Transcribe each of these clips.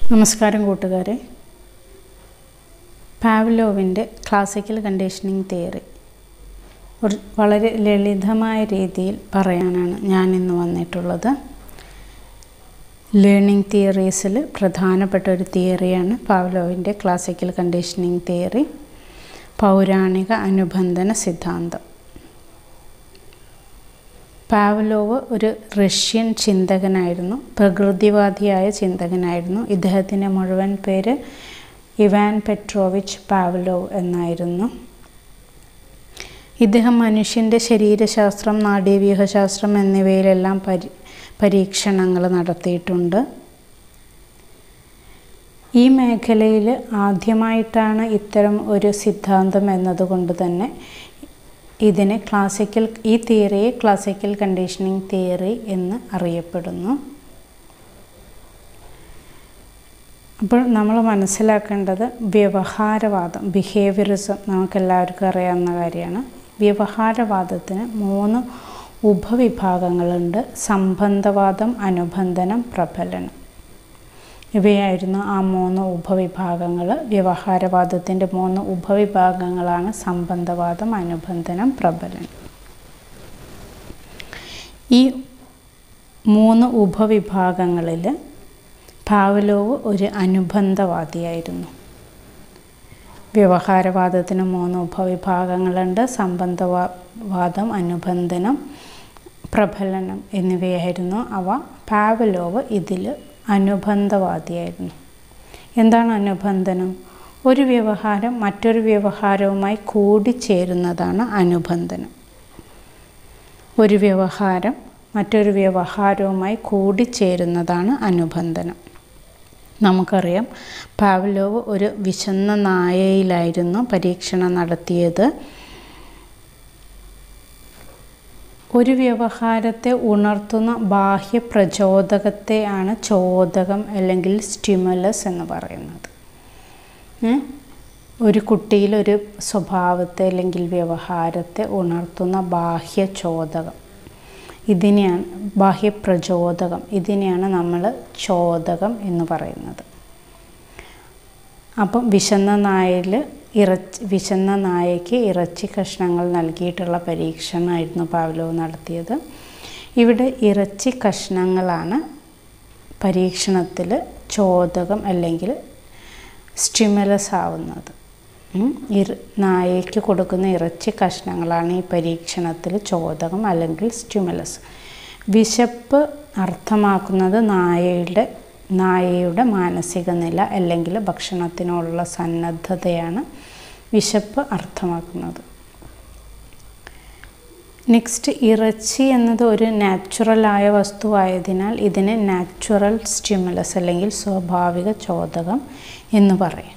നമസ്കാരം കൂട്ടുകാരെ പാവ്ലോവിൻ്റെ classical conditioning theory ഒരു വളരെ ലളിതമായ രീതിയിൽ പറയാനാണ് ഞാൻ ഇന്ന് വന്നിട്ടുള്ളത് ലേണിംഗ് തിയറീസിൽ പ്രധാനപ്പെട്ട ഒരു തിയറിയാണ് പാവ്ലോവിൻ്റെ ക്ലാസിക്കൽ കണ്ടീഷനിങ് തിയറി പൗരാണിക അനുബന്ധന സിദ്ധാന്തം പാവലോവ് ഒരു റഷ്യൻ ചിന്തകനായിരുന്നു പ്രകൃതിവാദിയായ ചിന്തകനായിരുന്നു ഇദ്ദേഹത്തിൻ്റെ മുഴുവൻ പേര് ഇവാൻ പെട്രോവിച്ച് പാവലോവ് എന്നായിരുന്നു ഇദ്ദേഹം മനുഷ്യൻ്റെ ശരീരശാസ്ത്രം നാഡീവ്യൂഹശാസ്ത്രം എന്നിവയിലെല്ലാം പരി പരീക്ഷണങ്ങൾ നടത്തിയിട്ടുണ്ട് ഈ മേഖലയിൽ ആദ്യമായിട്ടാണ് ഇത്തരം ഒരു സിദ്ധാന്തം എന്നതുകൊണ്ട് തന്നെ ഇതിനെ ക്ലാസിക്കൽ ഈ തിയറിയെ ക്ലാസിക്കൽ കണ്ടീഷനിങ് തിയറി എന്ന് അറിയപ്പെടുന്നു അപ്പോൾ നമ്മൾ മനസ്സിലാക്കേണ്ടത് വ്യവഹാരവാദം ബിഹേവിയറിസം നമുക്കെല്ലാവർക്കും അറിയാവുന്ന കാര്യമാണ് വ്യവഹാരവാദത്തിന് മൂന്ന് ഉപവിഭാഗങ്ങളുണ്ട് സംബന്ധവാദം അനുബന്ധനം പ്രബലനം ഇവയായിരുന്നു ആ മൂന്ന് ഉപവിഭാഗങ്ങൾ വ്യവഹാരവാദത്തിൻ്റെ മൂന്ന് ഉപവിഭാഗങ്ങളാണ് സംബന്ധവാദം അനുബന്ധനം പ്രബലനം ഈ മൂന്ന് ഉപവിഭാഗങ്ങളിൽ പാവലോവ് ഒരു അനുബന്ധവാദിയായിരുന്നു വ്യവഹാരവാദത്തിന് മൂന്ന് ഉപവിഭാഗങ്ങളുണ്ട് സംബന്ധവാദം അനുബന്ധനം പ്രബലനം എന്നിവയായിരുന്നു അവ പാവലോവ് ഇതിൽ അനുബന്ധവാദിയായിരുന്നു എന്താണ് അനുബന്ധനം ഒരു വ്യവഹാരം മറ്റൊരു വ്യവഹാരവുമായി കൂടിച്ചേരുന്നതാണ് അനുബന്ധനം ഒരു വ്യവഹാരം മറ്റൊരു വ്യവഹാരവുമായി കൂടിച്ചേരുന്നതാണ് അനുബന്ധനം നമുക്കറിയാം പാവലോവ് ഒരു വിശന്ന നായയിലായിരുന്നു പരീക്ഷണം നടത്തിയത് ഒരു വ്യവഹാരത്തെ ഉണർത്തുന്ന ബാഹ്യ പ്രചോദകത്തെയാണ് ചോദകം അല്ലെങ്കിൽ സ്റ്റിമുലസ് എന്ന് പറയുന്നത് ഒരു കുട്ടിയിൽ ഒരു സ്വഭാവത്തെ അല്ലെങ്കിൽ വ്യവഹാരത്തെ ഉണർത്തുന്ന ബാഹ്യ ചോദകം ഇതിനെയാണ് ബാഹ്യ പ്രചോദകം ഇതിനെയാണ് നമ്മൾ ചോദകം എന്ന് പറയുന്നത് അപ്പം വിശന്ന നായയിൽ ഇറച്ചി വിശന്ന നായയ്ക്ക് ഇറച്ചി കഷ്ണങ്ങൾ നൽകിയിട്ടുള്ള പരീക്ഷണമായിരുന്നു പാവലോവ് നടത്തിയത് ഇവിടെ ഇറച്ചി കഷ്ണങ്ങളാണ് പരീക്ഷണത്തിൽ ചോദകം അല്ലെങ്കിൽ സ്റ്റിമുലസ് ആവുന്നത് ഇറ നായയ്ക്ക് കൊടുക്കുന്ന ഇറച്ചി കഷ്ണങ്ങളാണ് ഈ പരീക്ഷണത്തിൽ ചോദകം അല്ലെങ്കിൽ സ്റ്റിമുലസ് വിശപ്പ് അർത്ഥമാക്കുന്നത് നായയുടെ നായയുടെ മാനസിക നില അല്ലെങ്കിൽ ഭക്ഷണത്തിനോടുള്ള സന്നദ്ധതയാണ് വിശപ്പ് അർത്ഥമാക്കുന്നത് നെക്സ്റ്റ് ഇറച്ചി എന്നത് ഒരു നാച്ചുറലായ വസ്തുവായതിനാൽ ഇതിനെ നാച്ചുറൽ സ്റ്റിമുലസ് അല്ലെങ്കിൽ സ്വാഭാവിക ചോദകം എന്ന് പറയും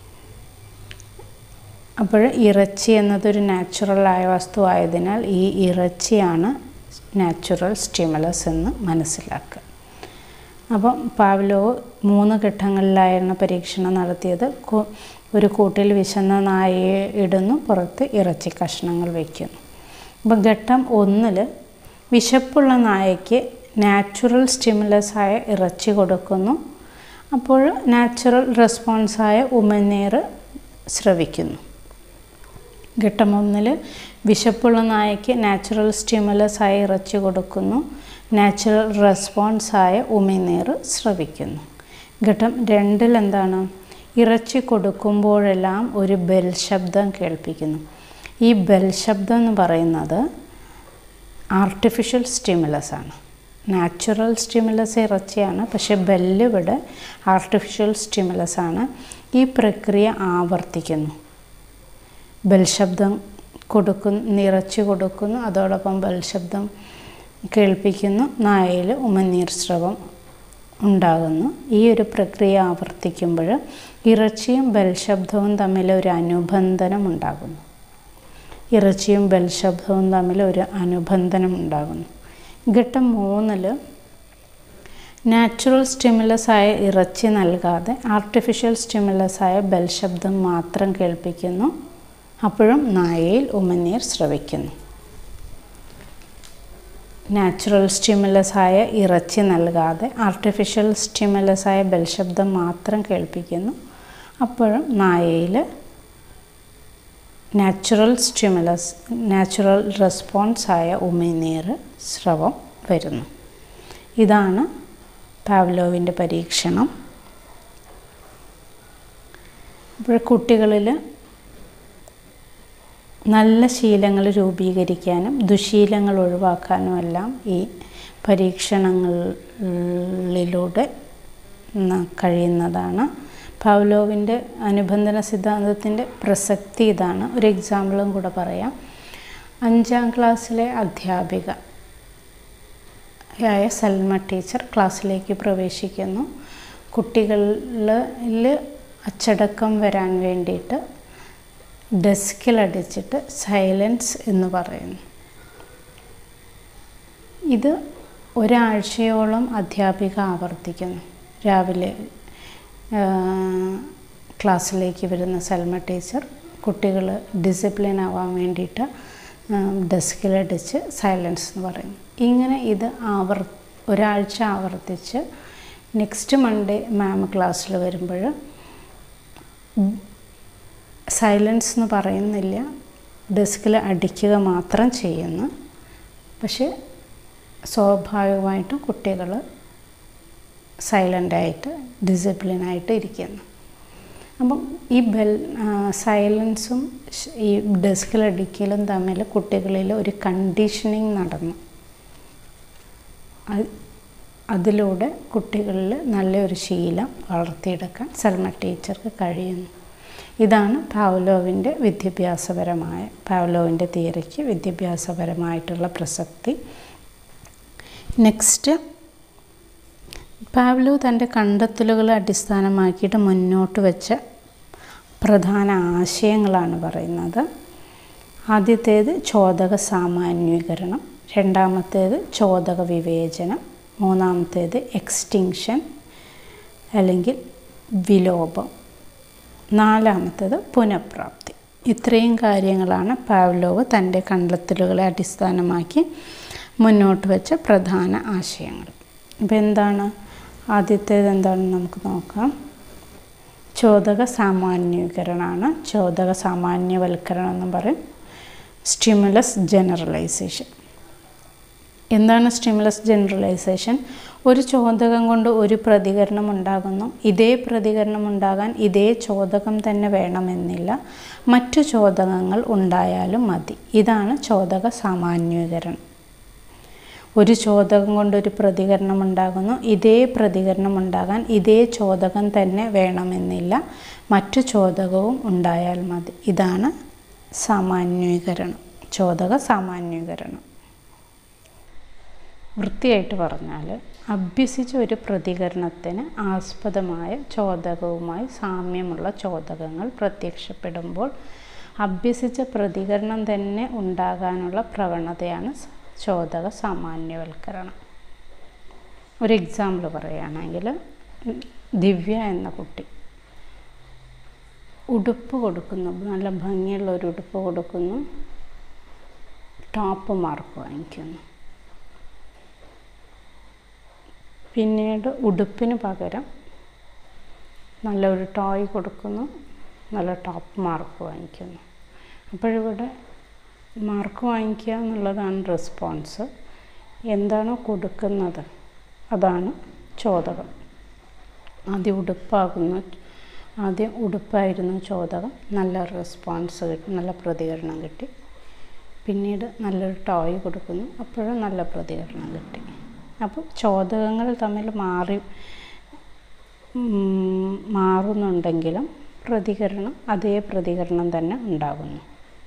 അപ്പോൾ ഇറച്ചി എന്നതൊരു നാച്ചുറലായ വസ്തുവായതിനാൽ ഈ ഇറച്ചിയാണ് നാച്ചുറൽ സ്റ്റിമുലസ് എന്ന് മനസ്സിലാക്കുക അപ്പം പാവ്ലോവ് മൂന്ന് ഘട്ടങ്ങളിലായിരുന്നു പരീക്ഷണം നടത്തിയത് ഒരു കൂട്ടിൽ വിശന്ന നായയെ ഇടുന്നു പുറത്ത് ഇറച്ചി കഷ്ണങ്ങൾ വയ്ക്കുന്നു അപ്പം ഘട്ടം ഒന്നിൽ വിശപ്പുള്ള നായയ്ക്ക് നാച്ചുറൽ സ്റ്റിമുലസായ ഇറച്ചി കൊടുക്കുന്നു അപ്പോൾ നാച്ചുറൽ റെസ്പോൺസായ ഉമനീർ സ്രവിക്കുന്നു ഘട്ടം ഒന്നിൽ വിശപ്പുള്ള നായയ്ക്ക് നാച്ചുറൽ സ്റ്റിമുലസായ ഇറച്ചി കൊടുക്കുന്നു നാച്ചുറൽ റെസ്പോൺസായ ഉമിനീർ സ്രവിക്കുന്നു ഘട്ടം രണ്ടിൽ എന്താണ് ഇറച്ചി കൊടുക്കുമ്പോഴെല്ലാം ഒരു ബെൽ ശബ്ദം കേൾപ്പിക്കുന്നു ഈ ബെൽ ശബ്ദം എന്ന് പറയുന്നത് ആർട്ടിഫിഷ്യൽ സ്റ്റിമുലസ് ആണ് നാച്ചുറൽ സ്റ്റിമുലസ് ഇറച്ചിയാണ് പക്ഷെ ബെല്ല് ഇവിടെ ആർട്ടിഫിഷ്യൽ സ്റ്റിമുലസ് ആണ് ഈ പ്രക്രിയ ആവർത്തിക്കുന്നു ബൽശബ്ദം കൊടുക്കുന്നു ഇറച്ചി കൊടുക്കുന്നു അതോടൊപ്പം ബൽശബ്ദം കേൾപ്പിക്കുന്നു നായയിൽ ഉമനീർ സ്രവം ഉണ്ടാകുന്നു ഈ ഒരു പ്രക്രിയ ആവർത്തിക്കുമ്പോൾ ഇറച്ചിയും ബൽശബ്ദവും തമ്മിൽ ഒരു അനുബന്ധനം ഉണ്ടാകുന്നു ഇറച്ചിയും ബൽശബ്ദവും തമ്മിൽ ഒരു അനുബന്ധനം ഉണ്ടാകുന്നു ഘട്ടം മൂന്നിൽ നാച്ചുറൽ സ്റ്റിമുലസ് ആയ ഇറച്ചി നൽകാതെ ആർട്ടിഫിഷ്യൽ സ്റ്റിമുലസ് ആയ ബൽശബ്ദം മാത്രം കേൾപ്പിക്കുന്നു അപ്പോഴും നായയിൽ ഉമനീർ സ്രവിക്കുന്നു നാച്ചുറൽ സ്റ്റിമുലസ് ആയ ഇറച്ചി നൽകാതെ ആർട്ടിഫിഷ്യൽ സ്റ്റിമുലസ് ആയ ബൽശബ്ദം മാത്രം കേൾപ്പിക്കുന്നു അപ്പോഴും നായയിൽ നാച്ചുറൽ സ്റ്റിമുലസ് നാച്ചുറൽ റെസ്പോൺസ് ആയ ഉമിനീർ സ്രവം വരുന്നു ഇതാണ് പാവ്ലോവിൻ്റെ പരീക്ഷണം അപ്പോൾ കുട്ടികളിൽ നല്ല ശീലങ്ങൾ രൂപീകരിക്കാനും ദുശീലങ്ങൾ ഒഴിവാക്കാനുമെല്ലാം ഈ പരീക്ഷണങ്ങളിലൂടെ കഴിയുന്നതാണ് പൗലോവിൻ്റെ അനുബന്ധന സിദ്ധാന്തത്തിൻ്റെ പ്രസക്തി ഇതാണ് ഒരു എക്സാമ്പിളും കൂടെ പറയാം അഞ്ചാം ക്ലാസ്സിലെ അധ്യാപിക യായ സൽമ ടീച്ചർ ക്ലാസ്സിലേക്ക് പ്രവേശിക്കുന്നു കുട്ടികളിൽ അച്ചടക്കം വരാൻ വേണ്ടിയിട്ട് ഡെസ്കിലടിച്ചിട്ട് സൈലൻസ് എന്ന് പറയുന്നു ഇത് ഒരാഴ്ചയോളം അധ്യാപിക ആവർത്തിക്കുന്നു രാവിലെ ക്ലാസ്സിലേക്ക് വരുന്ന സൽമ ടീച്ചർ കുട്ടികൾ ഡിസിപ്ലിൻ ആവാൻ വേണ്ടിയിട്ട് ഡെസ്കിലടിച്ച് സൈലൻസ് എന്ന് പറയുന്നു ഇങ്ങനെ ഇത് ആവർ ഒരാഴ്ച ആവർത്തിച്ച് നെക്സ്റ്റ് മൺഡേ മാം ക്ലാസ്സിൽ വരുമ്പോൾ സൈലൻസ് എന്ന് പറയുന്നില്ല ഡെസ്കിൽ അടിക്കുക മാത്രം ചെയ്യുന്നു പക്ഷെ സ്വാഭാവികമായിട്ടും കുട്ടികൾ സൈലൻ്റായിട്ട് ഡിസിപ്ലിനായിട്ട് ഇരിക്കുന്നു അപ്പം ഈ ബെൽ സൈലൻസും ഈ ഡെസ്കിലടിക്കലും തമ്മിൽ കുട്ടികളിൽ ഒരു കണ്ടീഷനിങ് നടന്നു അതിലൂടെ കുട്ടികളിൽ നല്ലൊരു ശീലം വളർത്തിയെടുക്കാൻ സൽമ ടീച്ചർക്ക് കഴിയുന്നു ഇതാണ് പാവലോവിൻ്റെ വിദ്യാഭ്യാസപരമായ പാവലോവിൻ്റെ തിയറിക്ക് വിദ്യാഭ്യാസപരമായിട്ടുള്ള പ്രസക്തി നെക്സ്റ്റ് പാവ്ലോ തൻ്റെ കണ്ടെത്തലുകളെ അടിസ്ഥാനമാക്കിയിട്ട് മുന്നോട്ട് വെച്ച പ്രധാന ആശയങ്ങളാണ് പറയുന്നത് ആദ്യത്തേത് ചോദക സാമാന്യീകരണം രണ്ടാമത്തേത് ചോദക വിവേചനം മൂന്നാമത്തേത് എക്സ്റ്റിങ്ഷൻ അല്ലെങ്കിൽ വിലോപം നാലാമത്തേത് പുനഃപ്രാപ്തി ഇത്രയും കാര്യങ്ങളാണ് പാവ്ലോവ് തൻ്റെ കണ്ടെത്തലുകളെ അടിസ്ഥാനമാക്കി മുന്നോട്ട് വെച്ച പ്രധാന ആശയങ്ങൾ അപ്പോൾ എന്താണ് ആദ്യത്തേത് എന്താണെന്ന് നമുക്ക് നോക്കാം ചോദക സാമാന്യീകരണമാണ് ചോദക സാമാന്യവൽക്കരണം എന്ന് പറയും സ്റ്റിമുലസ് ജനറലൈസേഷൻ എന്താണ് സ്റ്റിമുലസ് ജനറലൈസേഷൻ ഒരു ചോദകം കൊണ്ട് ഒരു പ്രതികരണം ഉണ്ടാകുന്നു ഇതേ പ്രതികരണം ഉണ്ടാകാൻ ഇതേ ചോദകം തന്നെ വേണമെന്നില്ല മറ്റു ചോദകങ്ങൾ ഉണ്ടായാലും മതി ഇതാണ് ചോദക സാമാന്യീകരണം ഒരു ചോദകം കൊണ്ടൊരു പ്രതികരണം ഉണ്ടാകുന്നു ഇതേ പ്രതികരണം ഉണ്ടാകാൻ ഇതേ ചോദകം തന്നെ വേണമെന്നില്ല മറ്റു ചോദകവും ഉണ്ടായാൽ മതി ഇതാണ് സാമാന്യീകരണം ചോദക സാമാന്യീകരണം വൃത്തിയായിട്ട് പറഞ്ഞാൽ അഭ്യസിച്ച ഒരു പ്രതികരണത്തിന് ആസ്പദമായ ചോദകവുമായി സാമ്യമുള്ള ചോദകങ്ങൾ പ്രത്യക്ഷപ്പെടുമ്പോൾ അഭ്യസിച്ച പ്രതികരണം തന്നെ ഉണ്ടാകാനുള്ള പ്രവണതയാണ് ചോദക സാമാന്യവൽക്കരണം ഒരു എക്സാമ്പിൾ പറയുകയാണെങ്കിൽ ദിവ്യ എന്ന കുട്ടി ഉടുപ്പ് കൊടുക്കുന്നു നല്ല ഭംഗിയുള്ള ഒരു ഉടുപ്പ് കൊടുക്കുന്നു ടോപ്പ് മാർക്ക് വാങ്ങിക്കുന്നു പിന്നീട് ഉടുപ്പിന് പകരം നല്ലൊരു ടോയ് കൊടുക്കുന്നു നല്ല ടോപ്പ് മാർക്ക് വാങ്ങിക്കുന്നു അപ്പോഴിവിടെ മാർക്ക് വാങ്ങിക്കുക എന്നുള്ളതാണ് റെസ്പോൺസ് എന്താണോ കൊടുക്കുന്നത് അതാണ് ചോദകം ആദ്യം ഉടുപ്പാകുന്നു ആദ്യം ഉടുപ്പായിരുന്നു ചോദകം നല്ല റെസ്പോൺസ് കിട്ടി നല്ല പ്രതികരണം കിട്ടി പിന്നീട് നല്ലൊരു ടോയ് കൊടുക്കുന്നു അപ്പോഴും നല്ല പ്രതികരണം കിട്ടി അപ്പോൾ ചോദകങ്ങൾ തമ്മിൽ മാറി മാറുന്നുണ്ടെങ്കിലും പ്രതികരണം അതേ പ്രതികരണം തന്നെ ഉണ്ടാകുന്നു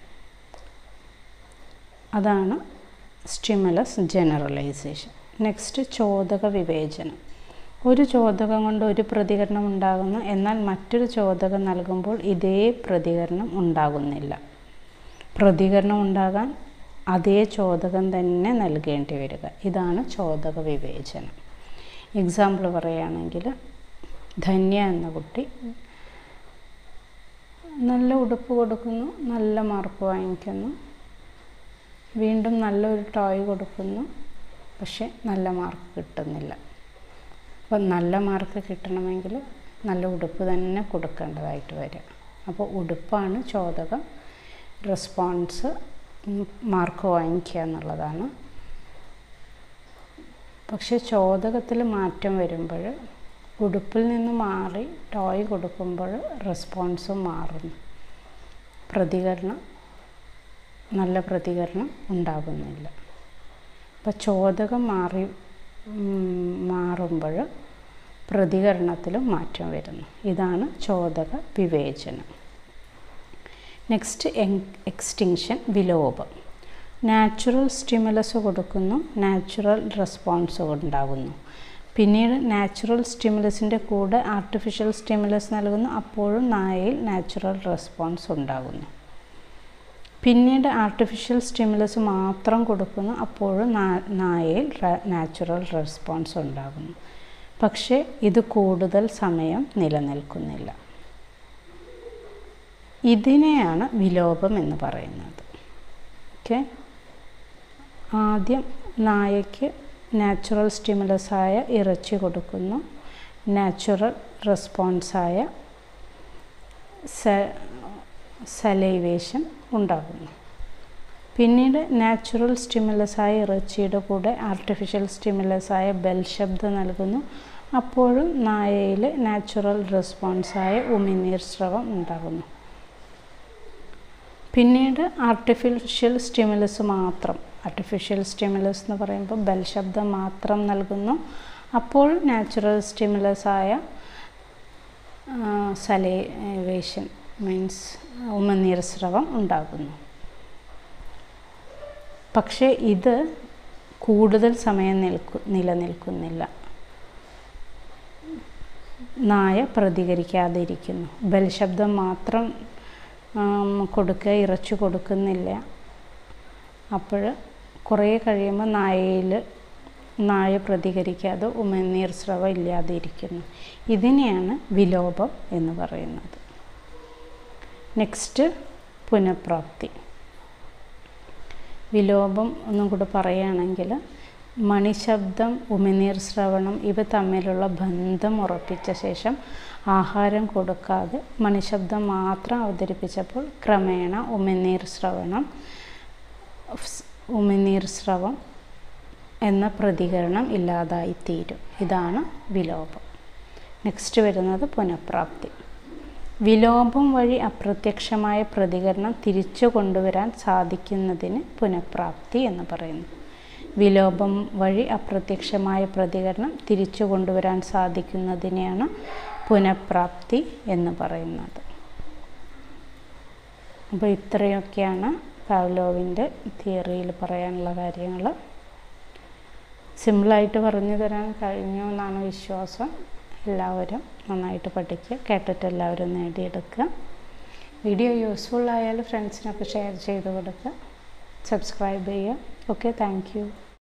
അതാണ് സ്റ്റിമുലസ് ജനറലൈസേഷൻ നെക്സ്റ്റ് ചോദക വിവേചനം ഒരു ചോദകം കൊണ്ട് ഒരു പ്രതികരണം ഉണ്ടാകുന്നു എന്നാൽ മറ്റൊരു ചോദകം നൽകുമ്പോൾ ഇതേ പ്രതികരണം ഉണ്ടാകുന്നില്ല പ്രതികരണം ഉണ്ടാകാൻ അതേ ചോദകം തന്നെ നൽകേണ്ടി വരിക ഇതാണ് ചോദക വിവേചനം എക്സാമ്പിൾ പറയുകയാണെങ്കിൽ ധന്യ എന്ന കുട്ടി നല്ല ഉടുപ്പ് കൊടുക്കുന്നു നല്ല മാർക്ക് വാങ്ങിക്കുന്നു വീണ്ടും നല്ലൊരു ടോയ് കൊടുക്കുന്നു പക്ഷെ നല്ല മാർക്ക് കിട്ടുന്നില്ല അപ്പം നല്ല മാർക്ക് കിട്ടണമെങ്കിൽ നല്ല ഉടുപ്പ് തന്നെ കൊടുക്കേണ്ടതായിട്ട് വരിക അപ്പോൾ ഉടുപ്പാണ് ചോദകം റെസ്പോൺസ് മാർക്ക് വാങ്ങിക്കുക എന്നുള്ളതാണ് പക്ഷെ ചോദകത്തിൽ മാറ്റം വരുമ്പോൾ ഉടുപ്പിൽ നിന്ന് മാറി ടോയ് കൊടുക്കുമ്പോൾ റെസ്പോൺസും മാറുന്നു പ്രതികരണം നല്ല പ്രതികരണം ഉണ്ടാകുന്നില്ല അപ്പോൾ ചോദകം മാറി മാറുമ്പോൾ പ്രതികരണത്തിലും മാറ്റം വരുന്നു ഇതാണ് ചോദക വിവേചനം നെക്സ്റ്റ് എക്സ്റ്റിങ്ഷൻ വിലോപം നാച്ചുറൽ സ്റ്റിമുലസ് കൊടുക്കുന്നു നാച്ചുറൽ റെസ്പോൺസ് ഉണ്ടാകുന്നു പിന്നീട് നാച്ചുറൽ സ്റ്റിമുലസിൻ്റെ കൂടെ ആർട്ടിഫിഷ്യൽ സ്റ്റിമുലസ് നൽകുന്നു അപ്പോഴും നായയിൽ നാച്ചുറൽ റെസ്പോൺസ് ഉണ്ടാകുന്നു പിന്നീട് ആർട്ടിഫിഷ്യൽ സ്റ്റിമുലസ് മാത്രം കൊടുക്കുന്നു അപ്പോഴും നായയിൽ നാച്ചുറൽ റെസ്പോൺസ് ഉണ്ടാകുന്നു പക്ഷേ ഇത് കൂടുതൽ സമയം നിലനിൽക്കുന്നില്ല ഇതിനെയാണ് വിലോപം എന്ന് പറയുന്നത് ഓക്കെ ആദ്യം നായയ്ക്ക് നാച്ചുറൽ സ്റ്റിമുലസായ ഇറച്ചി കൊടുക്കുന്നു നാച്ചുറൽ റെസ്പോൺസായ സലൈവേഷൻ ഉണ്ടാകുന്നു പിന്നീട് നാച്ചുറൽ സ്റ്റിമുലസായ ഇറച്ചിയുടെ കൂടെ ആർട്ടിഫിഷ്യൽ സ്റ്റിമുലസായ ബെൽ ശബ്ദം നൽകുന്നു അപ്പോഴും നായയിൽ നാച്ചുറൽ റെസ്പോൺസായ ഉമിനീർ സ്രവം ഉണ്ടാകുന്നു പിന്നീട് ആർട്ടിഫിഷ്യൽ സ്റ്റിമുലസ് മാത്രം ആർട്ടിഫിഷ്യൽ സ്റ്റിമുലസ് എന്ന് പറയുമ്പോൾ ബെൽ ശബ്ദം മാത്രം നൽകുന്നു അപ്പോൾ നാച്ചുറൽ സ്റ്റിമുലസായ സലേവേഷൻ മീൻസ് ഉമനീർ സ്രവം ഉണ്ടാകുന്നു പക്ഷേ ഇത് കൂടുതൽ സമയം നിൽക്കു നിലനിൽക്കുന്നില്ല നായ പ്രതികരിക്കാതിരിക്കുന്നു ബലശബ്ദം മാത്രം കൊടുക്കുക ഇറച്ചി കൊടുക്കുന്നില്ല അപ്പോൾ കുറേ കഴിയുമ്പോൾ നായയിൽ നായ പ്രതികരിക്കാതെ ഉമനീർ സ്രവം ഇല്ലാതിരിക്കുന്നു ഇതിനെയാണ് വിലോപം എന്ന് പറയുന്നത് നെക്സ്റ്റ് പുനഃപ്രാപ്തി വിലോപം ഒന്നും കൂടെ പറയുകയാണെങ്കിൽ മണിശബ്ദം ഉമിനീർ ശ്രവണം ഇവ തമ്മിലുള്ള ബന്ധം ഉറപ്പിച്ച ശേഷം ആഹാരം കൊടുക്കാതെ മണിശബ്ദം മാത്രം അവതരിപ്പിച്ചപ്പോൾ ക്രമേണ ഉമിനീർ ശ്രവണം ഉമിനീർ സ്രവം എന്ന പ്രതികരണം ഇല്ലാതായിത്തീരും ഇതാണ് വിലോപം നെക്സ്റ്റ് വരുന്നത് പുനഃപ്രാപ്തി വിലോപം വഴി അപ്രത്യക്ഷമായ പ്രതികരണം തിരിച്ചു കൊണ്ടുവരാൻ സാധിക്കുന്നതിന് പുനഃപ്രാപ്തി എന്ന് പറയുന്നു വിലോപം വഴി അപ്രത്യക്ഷമായ പ്രതികരണം തിരിച്ചു കൊണ്ടുവരാൻ സാധിക്കുന്നതിനെയാണ് പുനഃപ്രാപ്തി എന്ന് പറയുന്നത് അപ്പോൾ ഇത്രയൊക്കെയാണ് പാവ്ലോവിൻ്റെ തിയറിയിൽ പറയാനുള്ള കാര്യങ്ങൾ സിമ്പിളായിട്ട് പറഞ്ഞു തരാൻ കഴിഞ്ഞു എന്നാണ് വിശ്വാസം എല്ലാവരും നന്നായിട്ട് പഠിക്കുക കേട്ടിട്ട് എല്ലാവരും നേടിയെടുക്കുക വീഡിയോ യൂസ്ഫുൾ ആയാൽ ഫ്രണ്ട്സിനൊക്കെ ഷെയർ ചെയ്ത് കൊടുക്കുക സബ്സ്ക്രൈബ് ചെയ്യുക ഓക്കെ താങ്ക്